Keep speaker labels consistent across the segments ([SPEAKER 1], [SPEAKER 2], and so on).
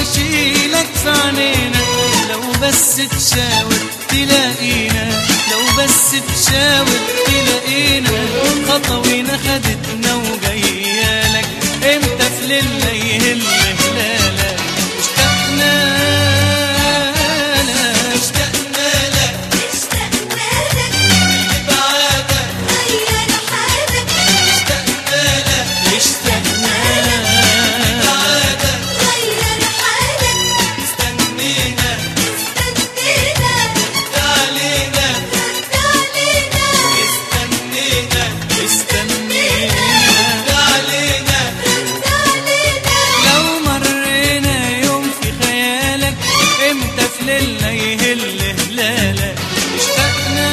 [SPEAKER 1] واشيلك في عينينا لو بس تشاور تلاقينا لو بس تشاور تلاقينا خطوينا خدتنا وجايالك امتى في ليلة يهل هلالك اشتقنا لك اشتقنا لك
[SPEAKER 2] اشتقنا لك
[SPEAKER 1] بعدك
[SPEAKER 2] غير حالك
[SPEAKER 1] اشتقنا لك اشتقنا بعدك
[SPEAKER 2] غير حالك
[SPEAKER 1] استنينا
[SPEAKER 2] استنينا
[SPEAKER 1] علينا
[SPEAKER 2] علينا
[SPEAKER 1] استنينا استنينا علينا
[SPEAKER 2] علينا
[SPEAKER 1] لو مرينا يوم في خيالك امتى في ليلة يهل هلالك اشتقنا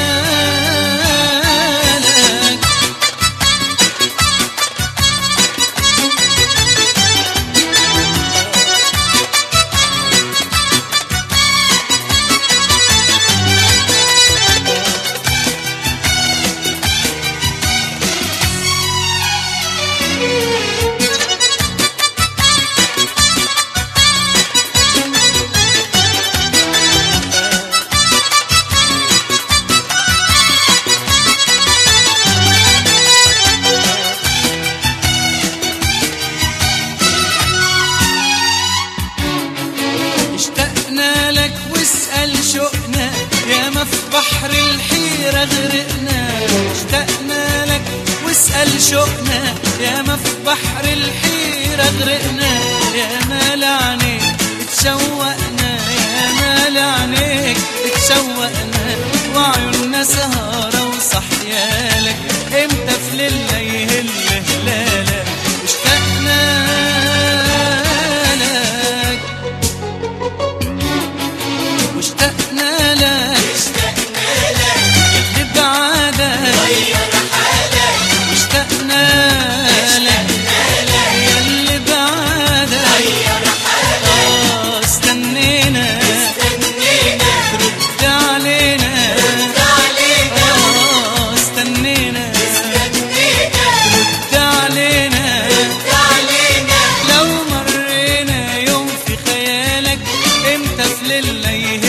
[SPEAKER 1] لك اشتقنا لك واسأل شوقنا يا ما في بحر الحيرة غرقنا اشتقنا لك واسأل شوقنا يا ما في بحر الحيرة غرقنا يا ما لعنيك اتشوقنا يا ما لعنيك اتشوقنا وعيوننا سهرة وصحيالك امتى في ليلة يهل هلالك اشتقنا لك واشتقنا لك يلي بعدك واشتقنا لك يلي بعدك آه، استنينا ترد علينا آه، استنينا ترد علينا لو مرينا يوم في خيالك امتى في ليلة يهل